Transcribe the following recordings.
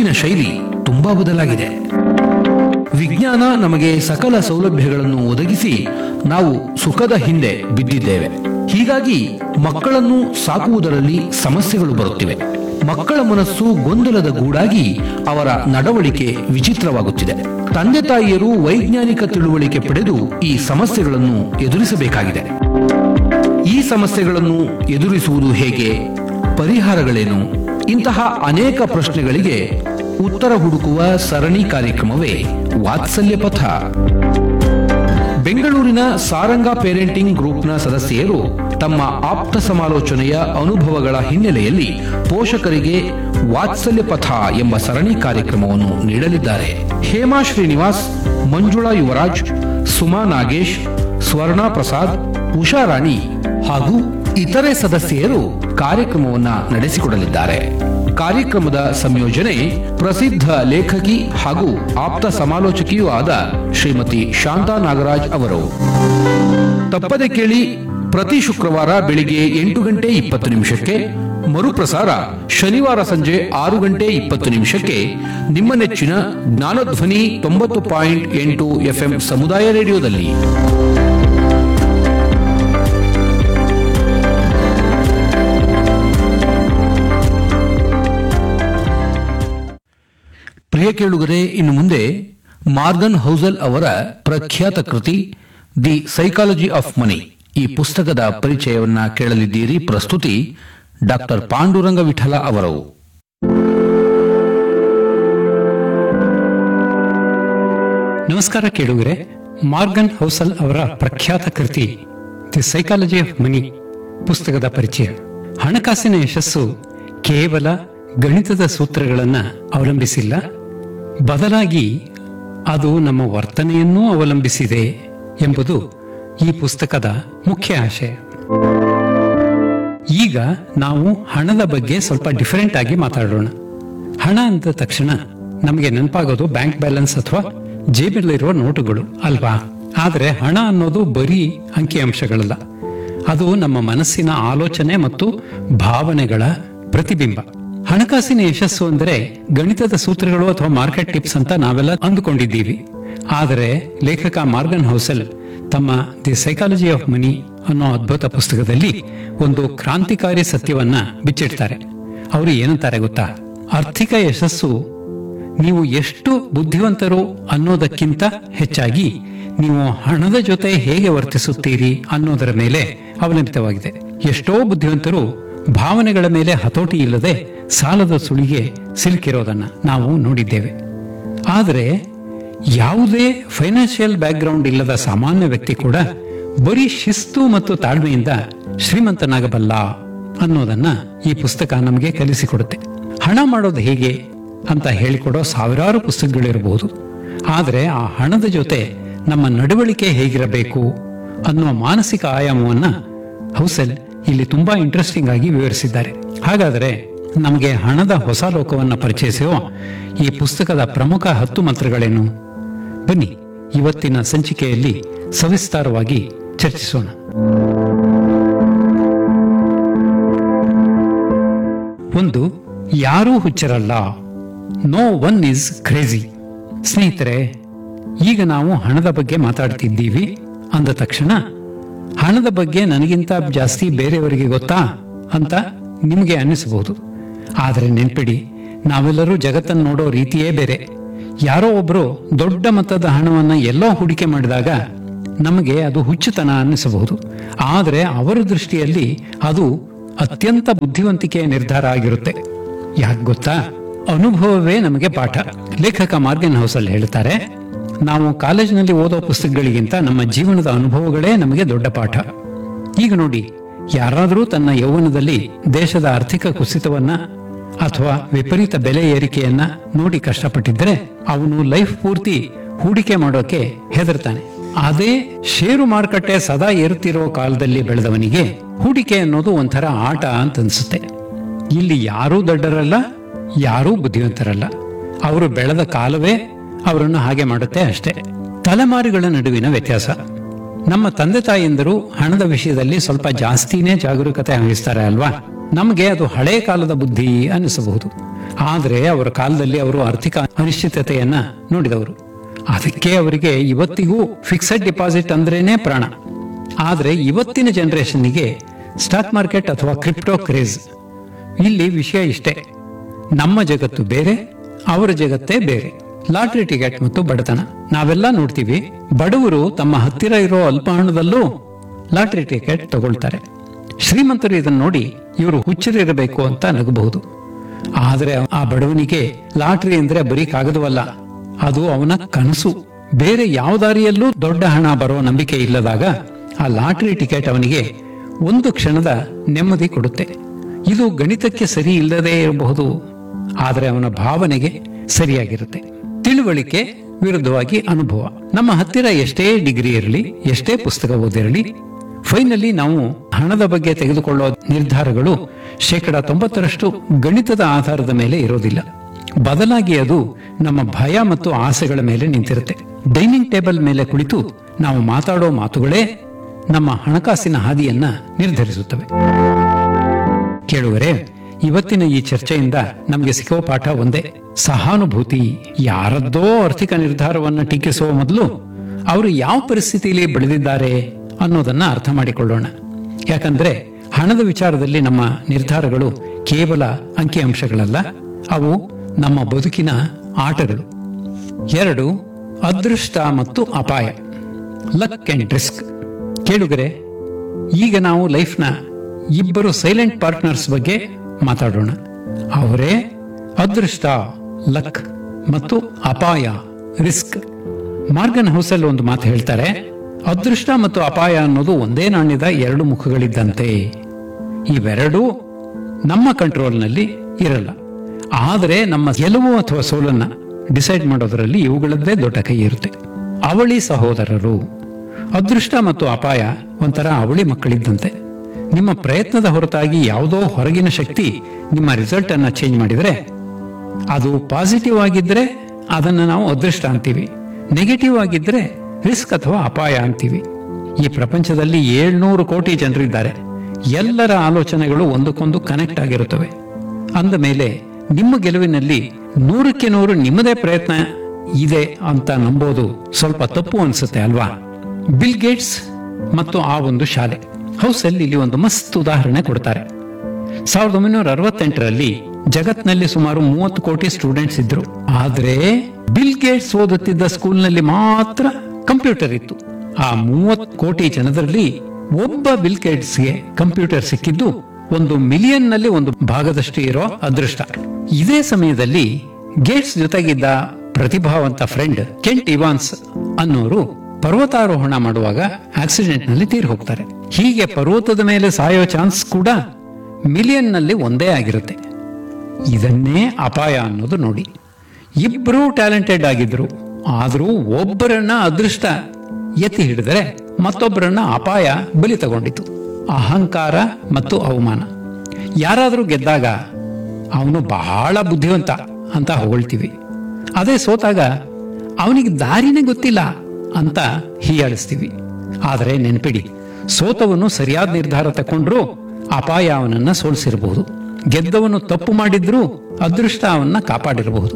ಬದುಕಿನ ಶೈಲಿ ತುಂಬಾ ಬದಲಾಗಿದೆ ವಿಜ್ಞಾನ ನಮಗೆ ಸಕಲ ಸೌಲಭ್ಯಗಳನ್ನು ಒದಗಿಸಿ ನಾವು ಸುಖದ ಹಿಂದೆ ಬಿದ್ದಿದ್ದೇವೆ ಹೀಗಾಗಿ ಮಕ್ಕಳನ್ನು ಸಾಕುವುದರಲ್ಲಿ ಸಮಸ್ಯೆಗಳು ಬರುತ್ತಿವೆ ಮಕ್ಕಳ ಮನಸ್ಸು ಗೊಂದಲದ ಗೂಡಾಗಿ ಅವರ ನಡವಳಿಕೆ ವಿಚಿತ್ರವಾಗುತ್ತಿದೆ ತಂದೆ ತಾಯಿಯರು ವೈಜ್ಞಾನಿಕ ತಿಳುವಳಿಕೆ ಪಡೆದು ಈ ಸಮಸ್ಯೆಗಳನ್ನು ಎದುರಿಸಬೇಕಾಗಿದೆ ಈ ಸಮಸ್ಯೆಗಳನ್ನು ಎದುರಿಸುವುದು ಹೇಗೆ ಪರಿಹಾರಗಳೇನು ಇಂತಹ ಅನೇಕ ಪ್ರಶ್ನೆಗಳಿಗೆ ಉತ್ತರ ಹುಡುಕುವ ಸರಣಿ ಕಾರ್ಯಕ್ರಮವೇ ವಾತ್ಸಲ್ಯ ಪಥ ಬೆಂಗಳೂರಿನ ಸಾರಂಗ ಪೇರೆಂಟಿಂಗ್ ಗ್ರೂಪ್ನ ಸದಸ್ಯೆಯರು ತಮ್ಮ ಆಪ್ತ ಸಮಾಲೋಚನೆಯ ಅನುಭವಗಳ ಹಿನ್ನೆಲೆಯಲ್ಲಿ ಪೋಷಕರಿಗೆ ವಾತ್ಸಲ್ಯ ಪಥ ಎಂಬ ಸರಣಿ ಕಾರ್ಯಕ್ರಮವನ್ನು ನೀಡಲಿದ್ದಾರೆ ಹೇಮಾ ಶ್ರೀನಿವಾಸ್ ಮಂಜುಳಾ ಯುವರಾಜ್ ಸುಮಾ ನಾಗೇಶ್ ಸ್ವರ್ಣಾ ಪ್ರಸಾದ್ ಉಷಾ ರಾಣಿ ಹಾಗೂ ಇತರೆ ಸದಸ್ಯೆಯರು ಕಾರ್ಯಕ್ರಮವನ್ನು ನಡೆಸಿಕೊಡಲಿದ್ದಾರೆ ಕಾರ್ಯಕ್ರಮದ ಸಂಯೋಜನೆ ಪ್ರಸಿದ್ಧ ಲೇಖಕಿ ಹಾಗೂ ಆಪ್ತ ಸಮಾಲೋಚಕಿಯೂ ಆದ ಶ್ರೀಮತಿ ಶಾಂತಾ ನಾಗರಾಜ್ ಅವರು ತಪ್ಪದೆ ಕೇಳಿ ಪ್ರತಿ ಶುಕ್ರವಾರ ಬೆಳಿಗ್ಗೆ ಎಂಟು ಗಂಟೆ ಇಪ್ಪತ್ತು ನಿಮಿಷಕ್ಕೆ ಮರುಪ್ರಸಾರ ಶನಿವಾರ ಸಂಜೆ ಆರು ಗಂಟೆ ಇಪ್ಪತ್ತು ನಿಮಿಷಕ್ಕೆ ನಿಮ್ಮ ನೆಚ್ಚಿನ ಜ್ಞಾನಧ್ವನಿ ತೊಂಬತ್ತು ಪಾಯಿಂಟ್ ಎಂಟು ಎಫ್ಎಂ ಸಮುದಾಯ ರೇಡಿಯೋದಲ್ಲಿ ಪ್ರಿಯ ಕೇಳುಗರೆ ಇನ್ನು ಮುಂದೆ ಮಾರ್ಗನ್ ಹೌಸಲ್ ಅವರ ಪ್ರಖ್ಯಾತ ಕೃತಿ ದಿ ಸೈಕಾಲಜಿ ಆಫ್ ಮನಿ ಈ ಪುಸ್ತಕದ ಪರಿಚಯವನ್ನ ಕೇಳಲಿದ್ದೀರಿ ಪ್ರಸ್ತುತಿ ಡಾಕ್ಟರ್ ಪಾಂಡುರಂಗ ವಿಠಲ ಅವರು ನಮಸ್ಕಾರ ಕೇಳುಗರೆ ಮಾರ್ಗನ್ ಹೌಸಲ್ ಅವರ ಪ್ರಖ್ಯಾತ ಕೃತಿ ದಿ ಸೈಕಾಲಜಿ ಆಫ್ ಮನಿ ಪುಸ್ತಕದ ಪರಿಚಯ ಹಣಕಾಸಿನ ಯಶಸ್ಸು ಕೇವಲ ಗಣಿತದ ಸೂತ್ರಗಳನ್ನ ಅವಲಂಬಿಸಿಲ್ಲ ಬದಲಾಗಿ ಅದು ನಮ್ಮ ವರ್ತನೆಯನ್ನೂ ಅವಲಂಬಿಸಿದೆ ಎಂಬುದು ಈ ಪುಸ್ತಕದ ಮುಖ್ಯ ಆಶಯ ಈಗ ನಾವು ಹಣದ ಬಗ್ಗೆ ಸ್ವಲ್ಪ ಡಿಫರೆಂಟ್ ಆಗಿ ಮಾತಾಡೋಣ ಹಣ ಅಂದ ತಕ್ಷಣ ನಮಗೆ ನೆನಪಾಗೋದು ಬ್ಯಾಂಕ್ ಬ್ಯಾಲೆನ್ಸ್ ಅಥವಾ ಜೇಬಲ್ಲಿರುವ ನೋಟುಗಳು ಅಲ್ವಾ ಆದ್ರೆ ಹಣ ಅನ್ನೋದು ಬರೀ ಅಂಕಿಅಂಶಗಳಲ್ಲ ಅದು ನಮ್ಮ ಮನಸ್ಸಿನ ಆಲೋಚನೆ ಮತ್ತು ಭಾವನೆಗಳ ಪ್ರತಿಬಿಂಬ ಹಣಕಾಸಿನ ಯಶಸ್ಸು ಅಂದರೆ ಗಣಿತದ ಸೂತ್ರಗಳು ಅಥವಾ ಮಾರ್ಕೆಟ್ ಟಿಪ್ಸ್ ಅಂತ ನಾವೆಲ್ಲ ಅಂದುಕೊಂಡಿದ್ದೀವಿ ಆದರೆ ಲೇಖಕ ಮಾರ್ಗನ್ ಹೌಸೆಲ್ ತಮ್ಮ ದಿ ಸೈಕಾಲಜಿ ಆಫ್ ಮನಿ ಅನ್ನೋ ಅದ್ಭುತ ಪುಸ್ತಕದಲ್ಲಿ ಒಂದು ಕ್ರಾಂತಿಕಾರಿ ಸತ್ಯವನ್ನ ಬಿಚ್ಚಿಡ್ತಾರೆ ಅವರು ಏನಂತಾರೆ ಗೊತ್ತಾ ಆರ್ಥಿಕ ಯಶಸ್ಸು ನೀವು ಎಷ್ಟು ಬುದ್ಧಿವಂತರು ಅನ್ನೋದಕ್ಕಿಂತ ಹೆಚ್ಚಾಗಿ ನೀವು ಹಣದ ಜೊತೆ ಹೇಗೆ ವರ್ತಿಸುತ್ತೀರಿ ಅನ್ನೋದರ ಮೇಲೆ ಅವಲಂಬಿತವಾಗಿದೆ ಎಷ್ಟೋ ಬುದ್ಧಿವಂತರು ಭಾವನೆಗಳ ಮೇಲೆ ಹತೋಟಿ ಇಲ್ಲದೆ ಸಾಲದ ಸುಳಿಗೆ ಸಿಲುಕಿರೋದನ್ನ ನಾವು ನೋಡಿದ್ದೇವೆ ಆದರೆ ಯಾವುದೇ ಫೈನಾನ್ಷಿಯಲ್ ಬ್ಯಾಕ್ಗ್ರೌಂಡ್ ಇಲ್ಲದ ಸಾಮಾನ್ಯ ವ್ಯಕ್ತಿ ಕೂಡ ಬರೀ ಶಿಸ್ತು ಮತ್ತು ತಾಳ್ಮೆಯಿಂದ ಶ್ರೀಮಂತನಾಗಬಲ್ಲ ಅನ್ನೋದನ್ನ ಈ ಪುಸ್ತಕ ನಮಗೆ ಕಲಿಸಿಕೊಡುತ್ತೆ ಹಣ ಮಾಡೋದು ಹೇಗೆ ಅಂತ ಹೇಳಿಕೊಡೋ ಸಾವಿರಾರು ಪುಸ್ತಕಗಳಿರಬಹುದು ಆದರೆ ಆ ಹಣದ ಜೊತೆ ನಮ್ಮ ನಡವಳಿಕೆ ಹೇಗಿರಬೇಕು ಅನ್ನುವ ಮಾನಸಿಕ ಆಯಾಮವನ್ನ ಹೌಸೆಲ್ ಇಲ್ಲಿ ತುಂಬಾ ಇಂಟ್ರೆಸ್ಟಿಂಗ್ ಆಗಿ ವಿವರಿಸಿದ್ದಾರೆ ಹಾಗಾದರೆ ನಮಗೆ ಹಣದ ಹೊಸ ಲೋಕವನ್ನು ಪರಿಚಯಿಸುವ ಈ ಪುಸ್ತಕದ ಪ್ರಮುಖ ಹತ್ತು ಮಂತ್ರಗಳೇನು ಬನ್ನಿ ಇವತ್ತಿನ ಸಂಚಿಕೆಯಲ್ಲಿ ಸವಿಸ್ತಾರವಾಗಿ ಚರ್ಚಿಸೋಣ ಒಂದು ಯಾರೂ ಹುಚ್ಚರಲ್ಲ ನೋ ಒನ್ ಈಸ್ ಕ್ರೇಜಿ ಸ್ನೇಹಿತರೆ ಈಗ ನಾವು ಹಣದ ಬಗ್ಗೆ ಮಾತಾಡ್ತಿದ್ದೀವಿ ಅಂದ ತಕ್ಷಣ ಹಣದ ಬಗ್ಗೆ ನನಗಿಂತ ಜಾಸ್ತಿ ಬೇರೆಯವರಿಗೆ ಗೊತ್ತಾ ಅಂತ ನಿಮಗೆ ಅನ್ನಿಸಬಹುದು ಆದರೆ ನೆನ್ಪಿಡಿ ನಾವೆಲ್ಲರೂ ಜಗತ್ತನ್ನು ನೋಡೋ ರೀತಿಯೇ ಬೇರೆ ಯಾರೋ ಒಬ್ರು ದೊಡ್ಡ ಮೊತ್ತದ ಹಣವನ್ನ ಎಲ್ಲೋ ಹೂಡಿಕೆ ಮಾಡಿದಾಗ ನಮಗೆ ಅದು ಹುಚ್ಚುತನ ಅನ್ನಿಸಬಹುದು ಆದರೆ ಅವರ ದೃಷ್ಟಿಯಲ್ಲಿ ಅದು ಅತ್ಯಂತ ಬುದ್ಧಿವಂತಿಕೆಯ ನಿರ್ಧಾರ ಆಗಿರುತ್ತೆ ಯಾಕೆ ಗೊತ್ತಾ ಅನುಭವವೇ ನಮಗೆ ಪಾಠ ಲೇಖಕ ಮಾರ್ಗನ್ ಹೌಸಲ್ಲಿ ಹೇಳ್ತಾರೆ ನಾವು ಕಾಲೇಜಿನಲ್ಲಿ ಓದೋ ಪುಸ್ತಕಗಳಿಗಿಂತ ನಮ್ಮ ಜೀವನದ ಅನುಭವಗಳೇ ನಮಗೆ ದೊಡ್ಡ ಪಾಠ ಈಗ ನೋಡಿ ಯಾರಾದರೂ ತನ್ನ ಯೌವನದಲ್ಲಿ ದೇಶದ ಆರ್ಥಿಕ ಕುಸಿತವನ್ನ ಅಥವಾ ವಿಪರೀತ ಬೆಲೆ ಏರಿಕೆಯನ್ನ ನೋಡಿ ಕಷ್ಟಪಟ್ಟಿದ್ರೆ ಅವನು ಲೈಫ್ ಪೂರ್ತಿ ಹೂಡಿಕೆ ಮಾಡೋಕೆ ಹೆದರ್ತಾನೆ ಅದೇ ಷೇರು ಮಾರುಕಟ್ಟೆ ಸದಾ ಏರುತ್ತಿರೋ ಕಾಲದಲ್ಲಿ ಬೆಳೆದವನಿಗೆ ಹೂಡಿಕೆ ಅನ್ನೋದು ಒಂಥರ ಆಟ ಅಂತ ಅನ್ಸುತ್ತೆ ಇಲ್ಲಿ ಯಾರೂ ದೊಡ್ಡರಲ್ಲ ಯಾರೂ ಬುದ್ಧಿವಂತರಲ್ಲ ಅವರು ಬೆಳೆದ ಕಾಲವೇ ಅವರನ್ನು ಹಾಗೆ ಮಾಡುತ್ತೆ ಅಷ್ಟೇ ತಲೆಮಾರುಗಳ ನಡುವಿನ ವ್ಯತ್ಯಾಸ ನಮ್ಮ ತಂದೆ ತಾಯಿಯಂದರು ಹಣದ ವಿಷಯದಲ್ಲಿ ಸ್ವಲ್ಪ ಜಾಸ್ತಿನೇ ಜಾಗರೂಕತೆ ವಹಿಸ್ತಾರೆ ಅಲ್ವಾ ನಮಗೆ ಅದು ಹಳೆ ಕಾಲದ ಬುದ್ಧಿ ಅನ್ನಿಸಬಹುದು ಆದರೆ ಅವರ ಕಾಲದಲ್ಲಿ ಅವರು ಆರ್ಥಿಕ ಅನಿಶ್ಚಿತತೆಯನ್ನ ನೋಡಿದವರು ಅದಕ್ಕೆ ಅವರಿಗೆ ಇವತ್ತಿಗೂ ಫಿಕ್ಸೆಡ್ ಡಿಪಾಸಿಟ್ ಅಂದ್ರೇನೆ ಪ್ರಾಣ ಆದರೆ ಇವತ್ತಿನ ಜನರೇಷನ್ನಿಗೆ ಸ್ಟಾಕ್ ಮಾರ್ಕೆಟ್ ಅಥವಾ ಕ್ರಿಪ್ಟೋ ಕ್ರೇಜ್ ಇಲ್ಲಿ ವಿಷಯ ಇಷ್ಟೇ ನಮ್ಮ ಜಗತ್ತು ಬೇರೆ ಅವರ ಜಗತ್ತೇ ಬೇರೆ ಲಾಟ್ರಿ ಟಿಕೆಟ್ ಮತ್ತು ಬಡತನ ನಾವೆಲ್ಲ ನೋಡ್ತೀವಿ ಬಡವರು ತಮ್ಮ ಹತ್ತಿರ ಇರೋ ಅಲ್ಪ ಹಣದಲ್ಲೂ ಲಾಟ್ರಿ ಟಿಕೆಟ್ ತಗೊಳ್ತಾರೆ ಶ್ರೀಮಂತರು ಇದನ್ನು ನೋಡಿ ಇವರು ಹುಚ್ಚರಿರಬೇಕು ಅಂತ ನಗಬಹುದು ಆದರೆ ಆ ಬಡವನಿಗೆ ಲಾಟ್ರಿ ಅಂದ್ರೆ ಬರೀ ಕಾಗದವಲ್ಲ ಅದು ಅವನ ಕನಸು ಬೇರೆ ಯಾವ ದಾರಿಯಲ್ಲೂ ದೊಡ್ಡ ಹಣ ಬರೋ ನಂಬಿಕೆ ಇಲ್ಲದಾಗ ಆ ಲಾಟ್ರಿ ಟಿಕೆಟ್ ಅವನಿಗೆ ಒಂದು ಕ್ಷಣದ ನೆಮ್ಮದಿ ಕೊಡುತ್ತೆ ಇದು ಗಣಿತಕ್ಕೆ ಸರಿ ಇಲ್ಲದೇ ಇರಬಹುದು ಆದರೆ ಅವನ ಭಾವನೆಗೆ ಸರಿಯಾಗಿರುತ್ತೆ ತಿಳುವಳಿಕೆ ವಿರುದ್ಧವಾಗಿ ಅನುಭವ ನಮ್ಮ ಹತ್ತಿರ ಎಷ್ಟೇ ಡಿಗ್ರಿ ಇರಲಿ ಎಷ್ಟೇ ಪುಸ್ತಕ ಓದಿರಲಿ ಫೈನಲಿ ನಾವು ಹಣದ ಬಗ್ಗೆ ತೆಗೆದುಕೊಳ್ಳುವ ನಿರ್ಧಾರಗಳು ಶೇಕಡ ತೊಂಬತ್ತರಷ್ಟು ಗಣಿತದ ಆಧಾರದ ಮೇಲೆ ಇರೋದಿಲ್ಲ ಬದಲಾಗಿ ಅದು ನಮ್ಮ ಭಯ ಮತ್ತು ಆಸೆಗಳ ಮೇಲೆ ನಿಂತಿರುತ್ತೆ ಡೈನಿಂಗ್ ಟೇಬಲ್ ಮೇಲೆ ಕುಳಿತು ನಾವು ಮಾತಾಡೋ ಮಾತುಗಳೇ ನಮ್ಮ ಹಣಕಾಸಿನ ಹಾದಿಯನ್ನ ನಿರ್ಧರಿಸುತ್ತವೆ ಕೇಳುವರೆ ಇವತ್ತಿನ ಈ ಚರ್ಚೆಯಿಂದ ನಮಗೆ ಸಿಕ್ಕೋ ಪಾಠ ಒಂದೇ ಸಹಾನುಭೂತಿ ಯಾರದ್ದೋ ಆರ್ಥಿಕ ನಿರ್ಧಾರವನ್ನ ಟೀಕಿಸುವ ಮೊದಲು ಅವರು ಯಾವ ಪರಿಸ್ಥಿತಿಯಲ್ಲಿ ಬೆಳೆದಿದ್ದಾರೆ ಅನ್ನೋದನ್ನ ಅರ್ಥ ಮಾಡಿಕೊಳ್ಳೋಣ ಯಾಕಂದ್ರೆ ಹಣದ ವಿಚಾರದಲ್ಲಿ ನಮ್ಮ ನಿರ್ಧಾರಗಳು ಕೇವಲ ಅಂಕಿಅಂಶಗಳಲ್ಲ ಅವು ನಮ್ಮ ಬದುಕಿನ ಆಟಗಳು ಎರಡು ಅದೃಷ್ಟ ಮತ್ತು ಅಪಾಯ ಲಕ್ ಅಂಡ್ ರಿಸ್ಕ್ ಕೇಳುಗರೆ ಈಗ ನಾವು ಲೈಫ್ನ ಇಬ್ಬರು ಸೈಲೆಂಟ್ ಪಾರ್ಟ್ನರ್ಸ್ ಬಗ್ಗೆ ಮಾತಾಡೋಣ ಅವರೇ ಅದೃಷ್ಟ ಲಕ್ ಮತ್ತು ಅಪಾಯ ರಿಸ್ಕ್ ಮಾರ್ಗನ್ ಹೌಸಲ್ಲಿ ಒಂದು ಮಾತು ಹೇಳ್ತಾರೆ ಅದೃಷ್ಟ ಮತ್ತು ಅಪಾಯ ಅನ್ನೋದು ಒಂದೇ ನಾಣ್ಯದ ಎರಡು ಮುಖಗಳಿದ್ದಂತೆ ಇವೆರಡೂ ನಮ್ಮ ಕಂಟ್ರೋಲ್ನಲ್ಲಿ ಇರಲ್ಲ ಆದರೆ ನಮ್ಮ ಗೆಲುವು ಅಥವಾ ಸೋಲನ್ನ ಡಿಸೈಡ್ ಮಾಡೋದರಲ್ಲಿ ಇವುಗಳದ್ದೇ ದೊಡ್ಡ ಕೈ ಇರುತ್ತೆ ಅವಳಿ ಸಹೋದರರು ಅದೃಷ್ಟ ಮತ್ತು ಅಪಾಯ ಒಂಥರ ಅವಳಿ ಮಕ್ಕಳಿದ್ದಂತೆ ನಿಮ್ಮ ಪ್ರಯತ್ನದ ಹೊರತಾಗಿ ಯಾವುದೋ ಹೊರಗಿನ ಶಕ್ತಿ ನಿಮ್ಮ ರಿಸಲ್ಟ್ ಅನ್ನ ಚೇಂಜ್ ಮಾಡಿದರೆ ಅದು ಪಾಸಿಟಿವ್ ಆಗಿದ್ರೆ ಅದನ್ನು ನಾವು ಅದೃಷ್ಟ ಅಂತೀವಿ ನೆಗೆಟಿವ್ ಆಗಿದ್ರೆ ರಿಸ್ಕ್ ಅಥವಾ ಅಪಾಯ ಅಂತೀವಿ ಈ ಪ್ರಪಂಚದಲ್ಲಿ ಏಳ್ನೂರು ಕೋಟಿ ಜನರಿದ್ದಾರೆ ಎಲ್ಲರ ಆಲೋಚನೆಗಳು ಒಂದಕ್ಕೊಂದು ಕನೆಕ್ಟ್ ಆಗಿರುತ್ತವೆ ಅಂದ ಮೇಲೆ ನಿಮ್ಮ ಗೆಲುವಿನಲ್ಲಿ ನೂರಕ್ಕೆ ನೂರು ನಿಮ್ಮದೇ ಪ್ರಯತ್ನ ಇದೆ ಅಂತ ನಂಬೋದು ಸ್ವಲ್ಪ ತಪ್ಪು ಅನ್ಸುತ್ತೆ ಅಲ್ವಾ ಬಿಲ್ ಗೇಟ್ಸ್ ಮತ್ತು ಆ ಒಂದು ಶಾಲೆ ಹೌಸಲ್ಲಿ ಇಲ್ಲಿ ಒಂದು ಮಸ್ತ್ ಉದಾಹರಣೆ ಕೊಡ್ತಾರೆ ಸಾವಿರದ ಒಂಬೈನೂರ ಅರವತ್ತೆಂಟರಲ್ಲಿ ಜಗತ್ನಲ್ಲಿ ಸುಮಾರು ಮೂವತ್ತು ಕೋಟಿ ಸ್ಟೂಡೆಂಟ್ಸ್ ಇದ್ರು ಆದ್ರೆ ಬಿಲ್ ಗೇಟ್ಸ್ ಓದುತ್ತಿದ್ದ ಸ್ಕೂಲ್ನಲ್ಲಿ ಮಾತ್ರ ಕಂಪ್ಯೂಟರ್ ಇತ್ತು ಆ ಮೂವತ್ತು ಕೋಟಿ ಜನರಲ್ಲಿ ಒಬ್ಬ ಬಿಲ್ ಗೇಟ್ಸ್ಗೆ ಕಂಪ್ಯೂಟರ್ ಸಿಕ್ಕಿದ್ದು ಒಂದು ಮಿಲಿಯನ್ ನಲ್ಲಿ ಒಂದು ಭಾಗದಷ್ಟು ಇರೋ ಅದೃಷ್ಟ ಇದೇ ಸಮಯದಲ್ಲಿ ಗೇಟ್ಸ್ ಜೊತೆಗಿದ್ದ ಪ್ರತಿಭಾವಂತ ಫ್ರೆಂಡ್ ಕೆಂಟ್ ಇವಾನ್ಸ್ ಅನ್ನೋರು ಪರ್ವತಾರೋಹಣ ಮಾಡುವಾಗ ಆಕ್ಸಿಡೆಂಟ್ ನಲ್ಲಿ ತೀರ್ ಹೋಗ್ತಾರೆ ಹೀಗೆ ಪರ್ವತದ ಮೇಲೆ ಸಾಯೋ ಚಾನ್ಸ್ ಕೂಡ ಮಿಲಿಯನ್ ನಲ್ಲಿ ಒಂದೇ ಆಗಿರುತ್ತೆ ಇದನ್ನೇ ಅಪಾಯ ಅನ್ನೋದು ನೋಡಿ ಇಬ್ಬರೂ ಟ್ಯಾಲೆಂಟೆಡ್ ಆಗಿದ್ರು ಆದರೂ ಒಬ್ಬರನ್ನ ಅದೃಷ್ಟ ಎತ್ತಿ ಹಿಡಿದರೆ ಮತ್ತೊಬ್ಬರನ್ನ ಅಪಾಯ ಬಲಿ ತಗೊಂಡಿತು ಅಹಂಕಾರ ಮತ್ತು ಅವಮಾನ ಯಾರಾದರೂ ಗೆದ್ದಾಗ ಅವನು ಬಹಳ ಬುದ್ಧಿವಂತ ಅಂತ ಹೊಗಳ್ತೀವಿ ಅದೇ ಸೋತಾಗ ಅವನಿಗೆ ದಾರಿನೇ ಗೊತ್ತಿಲ್ಲ ಅಂತ ಹೀಯಾಳಿಸ್ತೀವಿ ಆದರೆ ನೆನಪಿಡಿ ಸೋತವನು ಸರಿಯಾದ ನಿರ್ಧಾರ ತಕೊಂಡ್ರೂ ಅಪಾಯ ಅವನನ್ನ ಸೋಲಿಸಿರಬಹುದು ಗೆದ್ದವನು ತಪ್ಪು ಮಾಡಿದ್ರೂ ಅದೃಷ್ಟ ಅವನ್ನ ಕಾಪಾಡಿರಬಹುದು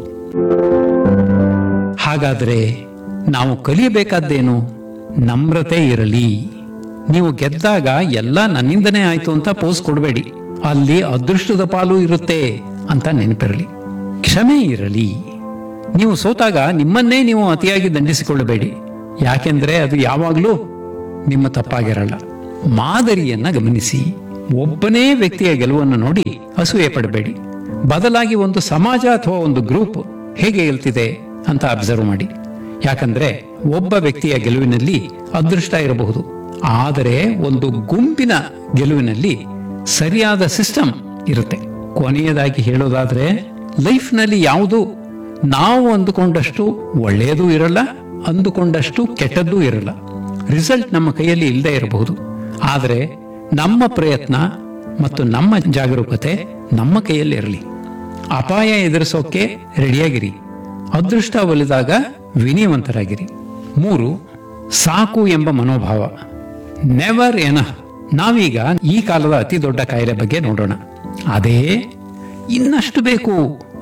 ಹಾಗಾದರೆ ನಾವು ಕಲಿಯಬೇಕಾದ್ದೇನು ನಮ್ರತೆ ಇರಲಿ ನೀವು ಗೆದ್ದಾಗ ಎಲ್ಲ ನನ್ನಿಂದನೇ ಆಯ್ತು ಅಂತ ಪೋಸ್ ಕೊಡಬೇಡಿ ಅಲ್ಲಿ ಅದೃಷ್ಟದ ಪಾಲು ಇರುತ್ತೆ ಅಂತ ನೆನಪಿರಲಿ ಕ್ಷಮೆ ಇರಲಿ ನೀವು ಸೋತಾಗ ನಿಮ್ಮನ್ನೇ ನೀವು ಅತಿಯಾಗಿ ದಂಡಿಸಿಕೊಳ್ಳಬೇಡಿ ಯಾಕೆಂದ್ರೆ ಅದು ಯಾವಾಗಲೂ ನಿಮ್ಮ ತಪ್ಪಾಗಿರಲ್ಲ ಮಾದರಿಯನ್ನ ಗಮನಿಸಿ ಒಬ್ಬನೇ ವ್ಯಕ್ತಿಯ ಗೆಲುವನ್ನು ನೋಡಿ ಅಸೂಯೆ ಪಡಬೇಡಿ ಬದಲಾಗಿ ಒಂದು ಸಮಾಜ ಅಥವಾ ಒಂದು ಗ್ರೂಪ್ ಹೇಗೆ ಗೆಲ್ತಿದೆ ಅಂತ ಅಬ್ಸರ್ವ್ ಮಾಡಿ ಯಾಕಂದ್ರೆ ಒಬ್ಬ ವ್ಯಕ್ತಿಯ ಗೆಲುವಿನಲ್ಲಿ ಅದೃಷ್ಟ ಇರಬಹುದು ಆದರೆ ಒಂದು ಗುಂಪಿನ ಗೆಲುವಿನಲ್ಲಿ ಸರಿಯಾದ ಸಿಸ್ಟಮ್ ಇರುತ್ತೆ ಕೊನೆಯದಾಗಿ ಹೇಳೋದಾದ್ರೆ ಲೈಫ್ನಲ್ಲಿ ಯಾವುದು ನಾವು ಅಂದುಕೊಂಡಷ್ಟು ಒಳ್ಳೆಯದೂ ಇರಲ್ಲ ಅಂದುಕೊಂಡಷ್ಟು ಕೆಟ್ಟದ್ದೂ ಇರಲ್ಲ ರಿಸಲ್ಟ್ ನಮ್ಮ ಕೈಯಲ್ಲಿ ಇಲ್ಲದೆ ಇರಬಹುದು ಆದರೆ ನಮ್ಮ ಪ್ರಯತ್ನ ಮತ್ತು ನಮ್ಮ ಜಾಗರೂಕತೆ ನಮ್ಮ ಕೈಯಲ್ಲಿ ಇರಲಿ ಅಪಾಯ ಎದುರಿಸೋಕೆ ರೆಡಿಯಾಗಿರಿ ಅದೃಷ್ಟ ಒಲಿದಾಗ ವಿನಯವಂತರಾಗಿರಿ ಮೂರು ಸಾಕು ಎಂಬ ಮನೋಭಾವ ನೆವರ್ ಎನ ನಾವೀಗ ಈ ಕಾಲದ ಅತಿ ದೊಡ್ಡ ಕಾಯಿಲೆ ಬಗ್ಗೆ ನೋಡೋಣ ಅದೇ ಇನ್ನಷ್ಟು ಬೇಕು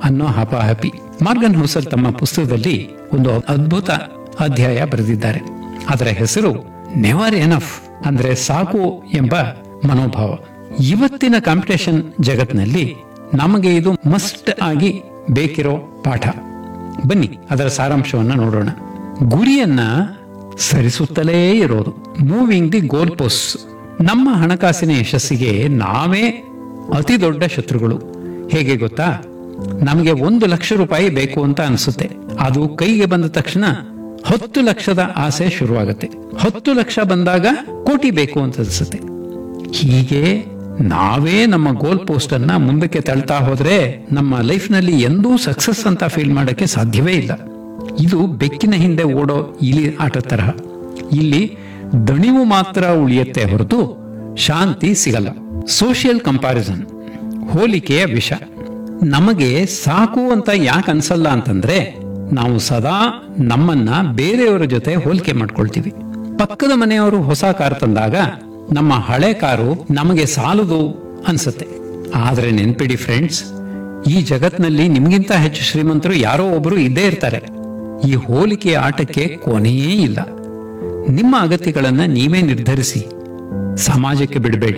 ಅನ್ನೋ ಹಪಾಹಪಿ ಮಾರ್ಗನ್ ಹೌಸಲ್ ತಮ್ಮ ಪುಸ್ತಕದಲ್ಲಿ ಒಂದು ಅದ್ಭುತ ಅಧ್ಯಾಯ ಬರೆದಿದ್ದಾರೆ ಅದರ ಹೆಸರು ನೆವರ್ ಎನಫ್ ಅಂದ್ರೆ ಸಾಕು ಎಂಬ ಮನೋಭಾವ ಇವತ್ತಿನ ಕಾಂಪಿಟೇಷನ್ ಜಗತ್ತಿನಲ್ಲಿ ನಮಗೆ ಇದು ಮಸ್ಟ್ ಆಗಿ ಬೇಕಿರೋ ಪಾಠ ಬನ್ನಿ ಅದರ ಸಾರಾಂಶವನ್ನ ನೋಡೋಣ ಗುರಿಯನ್ನ ಸರಿಸುತ್ತಲೇ ಇರೋದು ಮೂವಿಂಗ್ ದಿ ಗೋಲ್ ಪೋಸ್ಟ್ ನಮ್ಮ ಹಣಕಾಸಿನ ಯಶಸ್ಸಿಗೆ ನಾವೇ ಅತಿ ದೊಡ್ಡ ಶತ್ರುಗಳು ಹೇಗೆ ಗೊತ್ತಾ ನಮಗೆ ಒಂದು ಲಕ್ಷ ರೂಪಾಯಿ ಬೇಕು ಅಂತ ಅನಿಸುತ್ತೆ ಅದು ಕೈಗೆ ಬಂದ ತಕ್ಷಣ ಹತ್ತು ಲಕ್ಷದ ಆಸೆ ಶುರುವಾಗುತ್ತೆ ಹತ್ತು ಲಕ್ಷ ಬಂದಾಗ ಕೋಟಿ ಬೇಕು ಅಂತ ಅನಿಸುತ್ತೆ ಹೀಗೆ ನಾವೇ ನಮ್ಮ ಗೋಲ್ ಪೋಸ್ಟ್ ಅನ್ನ ಮುಂದಕ್ಕೆ ತಳ್ತಾ ಹೋದ್ರೆ ನಮ್ಮ ಲೈಫ್ ನಲ್ಲಿ ಎಂದೂ ಸಕ್ಸಸ್ ಅಂತ ಫೀಲ್ ಮಾಡಕ್ಕೆ ಸಾಧ್ಯವೇ ಇಲ್ಲ ಇದು ಬೆಕ್ಕಿನ ಹಿಂದೆ ಓಡೋ ಇಲಿ ಆಟ ತರಹ ಇಲ್ಲಿ ದಣಿವು ಮಾತ್ರ ಉಳಿಯುತ್ತೆ ಹೊರತು ಶಾಂತಿ ಸಿಗಲ್ಲ ಸೋಷಿಯಲ್ ಕಂಪಾರಿಸನ್ ಹೋಲಿಕೆಯ ವಿಷ ನಮಗೆ ಸಾಕು ಅಂತ ಯಾಕೆ ಅನ್ಸಲ್ಲ ಅಂತಂದ್ರೆ ನಾವು ಸದಾ ನಮ್ಮನ್ನ ಬೇರೆಯವರ ಜೊತೆ ಹೋಲಿಕೆ ಮಾಡ್ಕೊಳ್ತೀವಿ ಪಕ್ಕದ ಮನೆಯವರು ಹೊಸ ಕಾರ್ ತಂದಾಗ ನಮ್ಮ ಹಳೆ ಕಾರು ನಮಗೆ ಸಾಲದು ಅನ್ಸುತ್ತೆ ಆದ್ರೆ ನೆನ್ಪಿಡಿ ಫ್ರೆಂಡ್ಸ್ ಈ ಜಗತ್ನಲ್ಲಿ ನಿಮ್ಗಿಂತ ಹೆಚ್ಚು ಶ್ರೀಮಂತರು ಯಾರೋ ಒಬ್ರು ಇದ್ದೇ ಇರ್ತಾರೆ ಈ ಹೋಲಿಕೆಯ ಆಟಕ್ಕೆ ಕೊನೆಯೇ ಇಲ್ಲ ನಿಮ್ಮ ಅಗತ್ಯಗಳನ್ನ ನೀವೇ ನಿರ್ಧರಿಸಿ ಸಮಾಜಕ್ಕೆ ಬಿಡಬೇಡಿ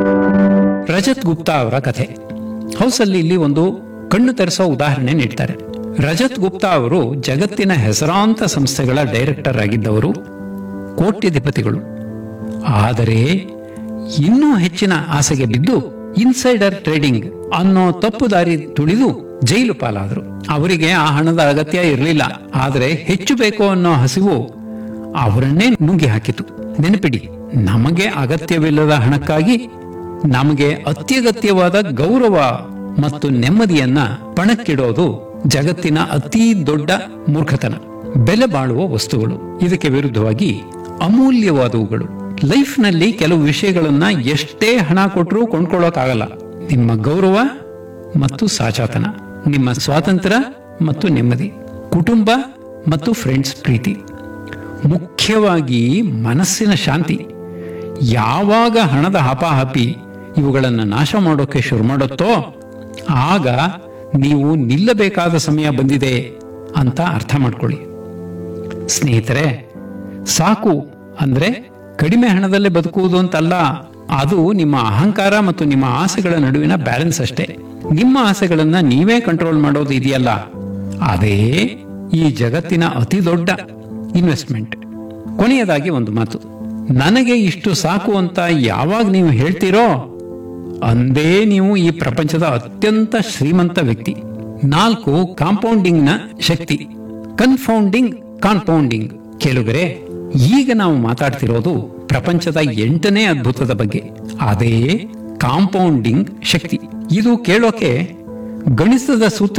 ರಜತ್ ಗುಪ್ತಾ ಅವರ ಕಥೆ ಹೌಸಲ್ಲಿ ಇಲ್ಲಿ ಒಂದು ಕಣ್ಣು ತೆರೆಸೋ ಉದಾಹರಣೆ ನೀಡ್ತಾರೆ ರಜತ್ ಗುಪ್ತಾ ಅವರು ಜಗತ್ತಿನ ಹೆಸರಾಂತ ಸಂಸ್ಥೆಗಳ ಡೈರೆಕ್ಟರ್ ಆಗಿದ್ದವರು ಕೋಟ್ಯಧಿಪತಿಗಳು ಆದರೆ ಇನ್ನೂ ಹೆಚ್ಚಿನ ಆಸೆಗೆ ಬಿದ್ದು ಇನ್ಸೈಡರ್ ಟ್ರೇಡಿಂಗ್ ಅನ್ನೋ ತಪ್ಪು ದಾರಿ ತುಳಿದು ಜೈಲು ಪಾಲಾದರು ಅವರಿಗೆ ಆ ಹಣದ ಅಗತ್ಯ ಇರಲಿಲ್ಲ ಆದರೆ ಹೆಚ್ಚು ಬೇಕು ಅನ್ನೋ ಹಸಿವು ಅವರನ್ನೇ ನುಂಗಿ ಹಾಕಿತು ನೆನಪಿಡಿ ನಮಗೆ ಅಗತ್ಯವಿಲ್ಲದ ಹಣಕ್ಕಾಗಿ ನಮಗೆ ಅತ್ಯಗತ್ಯವಾದ ಗೌರವ ಮತ್ತು ನೆಮ್ಮದಿಯನ್ನ ಪಣಕ್ಕಿಡೋದು ಜಗತ್ತಿನ ಅತಿ ದೊಡ್ಡ ಮೂರ್ಖತನ ಬೆಲೆ ಬಾಳುವ ವಸ್ತುಗಳು ಇದಕ್ಕೆ ವಿರುದ್ಧವಾಗಿ ಅಮೂಲ್ಯವಾದವುಗಳು ಲೈಫ್ ನಲ್ಲಿ ಕೆಲವು ವಿಷಯಗಳನ್ನ ಎಷ್ಟೇ ಹಣ ಕೊಟ್ಟರೂ ಕೊಂಡ್ಕೊಳ್ಳೋಕ್ಕಾಗಲ್ಲ ನಿಮ್ಮ ಗೌರವ ಮತ್ತು ಸಾಚಾತನ ನಿಮ್ಮ ಸ್ವಾತಂತ್ರ್ಯ ಮತ್ತು ನೆಮ್ಮದಿ ಕುಟುಂಬ ಮತ್ತು ಫ್ರೆಂಡ್ಸ್ ಪ್ರೀತಿ ಮುಖ್ಯವಾಗಿ ಮನಸ್ಸಿನ ಶಾಂತಿ ಯಾವಾಗ ಹಣದ ಹಪಾಹಪಿ ಇವುಗಳನ್ನು ನಾಶ ಮಾಡೋಕೆ ಶುರು ಮಾಡುತ್ತೋ ಆಗ ನೀವು ನಿಲ್ಲಬೇಕಾದ ಸಮಯ ಬಂದಿದೆ ಅಂತ ಅರ್ಥ ಮಾಡ್ಕೊಳ್ಳಿ ಸ್ನೇಹಿತರೆ ಸಾಕು ಅಂದ್ರೆ ಕಡಿಮೆ ಹಣದಲ್ಲೇ ಬದುಕುವುದು ಅಂತಲ್ಲ ಅದು ನಿಮ್ಮ ಅಹಂಕಾರ ಮತ್ತು ನಿಮ್ಮ ಆಸೆಗಳ ನಡುವಿನ ಬ್ಯಾಲೆನ್ಸ್ ಅಷ್ಟೇ ನಿಮ್ಮ ಆಸೆಗಳನ್ನ ನೀವೇ ಕಂಟ್ರೋಲ್ ಮಾಡೋದು ಇದೆಯಲ್ಲ ಅದೇ ಈ ಜಗತ್ತಿನ ಅತಿ ದೊಡ್ಡ ಇನ್ವೆಸ್ಟ್ಮೆಂಟ್ ಕೊನೆಯದಾಗಿ ಒಂದು ಮಾತು ನನಗೆ ಇಷ್ಟು ಸಾಕು ಅಂತ ಯಾವಾಗ ನೀವು ಹೇಳ್ತೀರೋ ಅಂದೇ ನೀವು ಈ ಪ್ರಪಂಚದ ಅತ್ಯಂತ ಶ್ರೀಮಂತ ವ್ಯಕ್ತಿ ನಾಲ್ಕು ಕಾಂಪೌಂಡಿಂಗ್ ನ ಶಕ್ತಿ ಕನ್ಫೌಂಡಿಂಗ್ ಕಾಂಪೌಂಡಿಂಗ್ ಕೇಳುಗರೆ ಈಗ ನಾವು ಮಾತಾಡ್ತಿರೋದು ಪ್ರಪಂಚದ ಎಂಟನೇ ಅದ್ಭುತದ ಬಗ್ಗೆ ಅದೇ ಕಾಂಪೌಂಡಿಂಗ್ ಶಕ್ತಿ ಇದು ಕೇಳೋಕೆ ಗಣಿತದ ಸೂತ್ರ